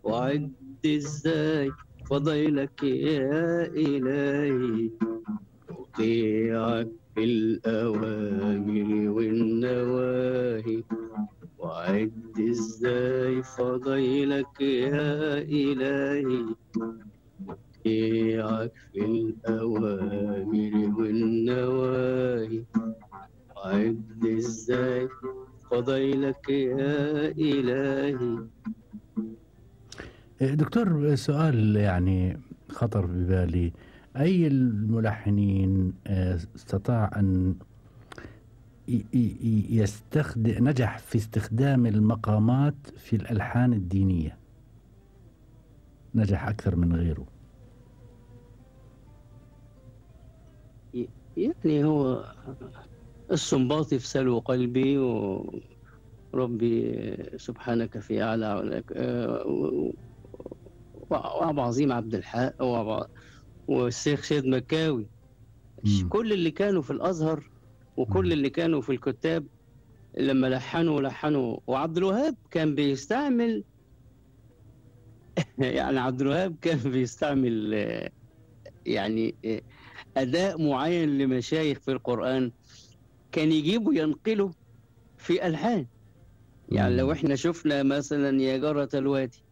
وعد ازاي فضيلك يا إلهي أطيعك في الأوامر والنواهي وعد ازاي فضيلك يا إلهي أطيعك في الأوامر والنواهي وعد ازاي فضيلك يا إلهي دكتور سؤال يعني خطر ببالي أي الملحنين آه، استطاع أن ي- ي- يستخدم نجح في استخدام المقامات في الألحان الدينية نجح أكثر من غيره يعني هو السنباطي في سلو قلبي وربي سبحانك في أعلى ولك- آه، و- وأبو عظيم عبد الحق وأبو- والشيخ سيد مكاوي مم. كل اللي كانوا في الأزهر مم. وكل اللي كانوا في الكتاب لما لحنوا لحنوا وعبد الوهاب كان بيستعمل يعني عبد الوهاب كان بيستعمل آه، يعني آه، أداء معين لمشايخ في القرآن كان يجيبه ينقله في ألحان يعني مم. لو احنا شفنا مثلا يا جارة الوادي